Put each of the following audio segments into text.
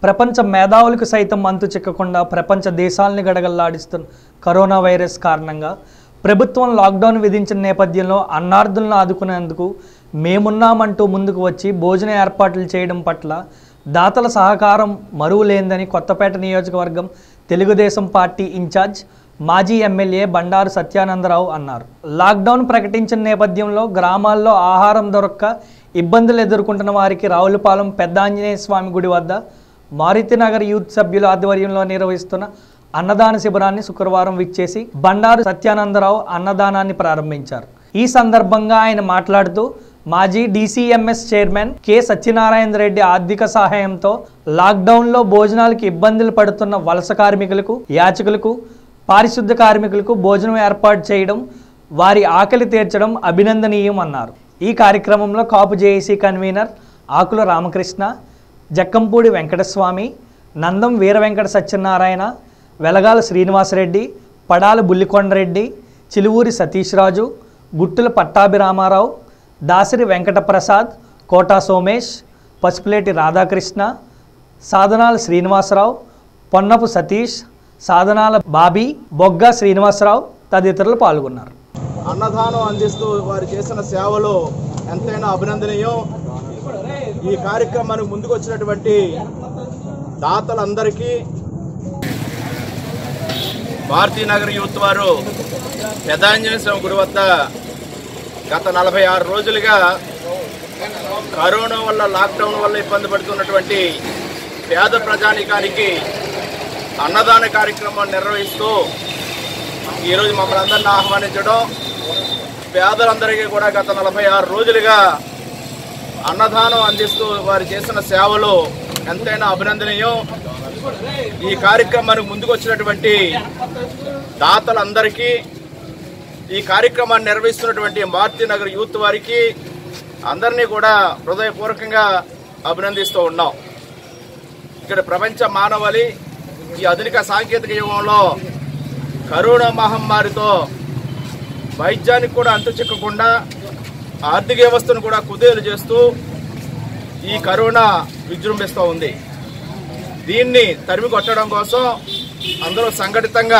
ప్రపంచ మేధావులకు సైతం అంతు చిక్కకుండా ప్రపంచ దేశాలని గడగల్లాడిస్తున్న కరోనా వైరస్ కారణంగా ప్రభుత్వం లాక్డౌన్ విధించిన నేపథ్యంలో అన్నార్థులను ఆదుకునేందుకు మేమున్నామంటూ ముందుకు వచ్చి భోజన ఏర్పాట్లు చేయడం పట్ల దాతల సహకారం మరువులేందని కొత్తపేట నియోజకవర్గం తెలుగుదేశం పార్టీ ఇన్ఛార్జ్ మాజీ ఎమ్మెల్యే బండారు సత్యానందరావు అన్నారు లాక్డౌన్ ప్రకటించిన నేపథ్యంలో గ్రామాల్లో ఆహారం దొరక్క ఇబ్బందులు ఎదుర్కొంటున్న వారికి రావులపాలెం పెద్ద ఆంజనేయ స్వామి గుడి వద్ద మారుతినగర్ యూత్ సభ్యుల ఆధ్వర్యంలో నిర్వహిస్తున్న అన్నదాన శిబిరాన్ని శుక్రవారం విచ్చేసి బండారు సత్యానందరావు అన్నదానాన్ని ప్రారంభించారు ఈ సందర్భంగా ఆయన మాట్లాడుతూ మాజీ DCMS chairman K Satyanarayana Reddy ఆర్థిక సహాయంతో లాక్డౌన్లో భోజనాలకు ఇబ్బందులు పడుతున్న వలస కార్మికులకు యాచకులకు పారిశుద్ధ కార్మికులకు భోజనం ఏర్పాటు చేయడం వారి ఆకలి తీర్చడం అభినందనీయం అన్నారు ఈ కార్యక్రమంలో కాపు జేఏసీ కన్వీనర్ ఆకుల రామకృష్ణ జక్కంపూడి వెంకటస్వామి నందం వీర వెంకట సత్యనారాయణ వెలగాల శ్రీనివాసరెడ్డి పడాల బుల్లికొండరెడ్డి చిలువూరి సతీష్ రాజు గుట్టుల పట్టాభిరామారావు దాసరి వెంకటప్రసాద్ కోటా సోమేష్ పసుపులేటి రాధాకృష్ణ సాధనాల శ్రీనివాసరావు పొన్నపు సతీష్ సాధనాల బాబీ బొగ్గ శ్రీనివాసరావు తదితరులు పాల్గొన్నారు అన్నదానం అందిస్తూ వారు చేసిన సేవలు ఎంతైనా అభినందనీయం ఈ కార్యక్రమానికి ముందుకు వచ్చినటువంటి దాతలందరికీ భారతీనగర్ యూత్ వారు పెదాంజనేయ స్వామి గుడి వద్ద గత నలభై ఆరు రోజులుగా కరోనా వల్ల లాక్డౌన్ వల్ల ఇబ్బంది పడుతున్నటువంటి పేద ప్రజానికానికి అన్నదాన కార్యక్రమం నిర్వహిస్తూ ఈరోజు మమ్మల్ని అందరిని ఆహ్వానించడం పేదలందరికీ కూడా గత నలభై ఆరు రోజులుగా అన్నదానం అందిస్తూ వారు చేసిన సేవలు ఎంతైనా అభినందనీయం ఈ కార్యక్రమానికి ముందుకు వచ్చినటువంటి దాతలందరికీ ఈ కార్యక్రమాన్ని నిర్వహిస్తున్నటువంటి మారుతినగర్ యూత్ వారికి అందరినీ కూడా హృదయపూర్వకంగా అభినందిస్తూ ఉన్నాం ఇక్కడ ప్రపంచ మానవాళి ఈ ఆధునిక సాంకేతిక యుగంలో కరోనా మహమ్మారితో వైద్యానికి కూడా అంతు చిక్కకుండా ఆర్థిక వ్యవస్థను కూడా కుదేలు చేస్తూ ఈ కరోనా విజృంభిస్తూ ఉంది దీన్ని తరిమి కొట్టడం కోసం అందరూ సంఘటితంగా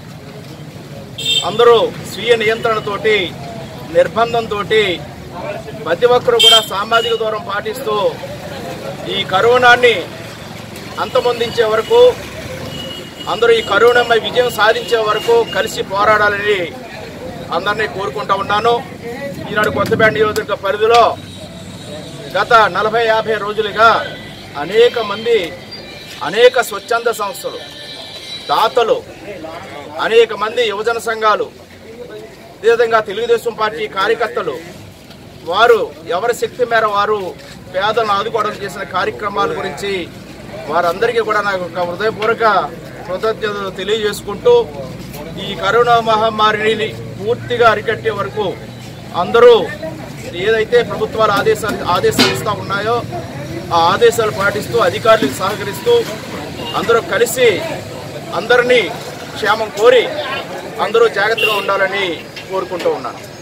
అందరూ స్వీయ నియంత్రణతోటి నిర్బంధంతో ప్రతి ఒక్కరూ కూడా సామాజిక దూరం పాటిస్తూ ఈ కరోనాని అంతమొందించే వరకు అందరూ ఈ కరోనాపై విజయం సాధించే వరకు కలిసి పోరాడాలని అందరినీ కోరుకుంటా ఉన్నాను ఈనాడు కొత్తపేట నియోజకవర్గ పరిధిలో గత నలభై యాభై రోజులుగా అనేక మంది అనేక స్వచ్ఛంద సంస్థలు దాతలు అనేక మంది యువజన సంఘాలు అదేవిధంగా తెలుగుదేశం పార్టీ కార్యకర్తలు వారు ఎవరి శక్తి మేర వారు పేదలను ఆదుకోవడం చేసిన కార్యక్రమాల గురించి వారందరికీ కూడా నాకు ఒక హృదయపూర్వక కృతజ్ఞతలు తెలియజేసుకుంటూ ఈ కరోనా మహమ్మారిని పూర్తిగా అరికట్టే వరకు అందరూ ఏదైతే ప్రభుత్వాలు ఆదేశాలు ఆదేశాలు ఇస్తూ ఉన్నాయో ఆ ఆదేశాలు పాటిస్తూ అధికారులకు సహకరిస్తూ అందరూ కలిసి అందరినీ క్షేమం కోరి అందరూ జాగ్రత్తగా ఉండాలని కోరుకుంటూ ఉన్నాను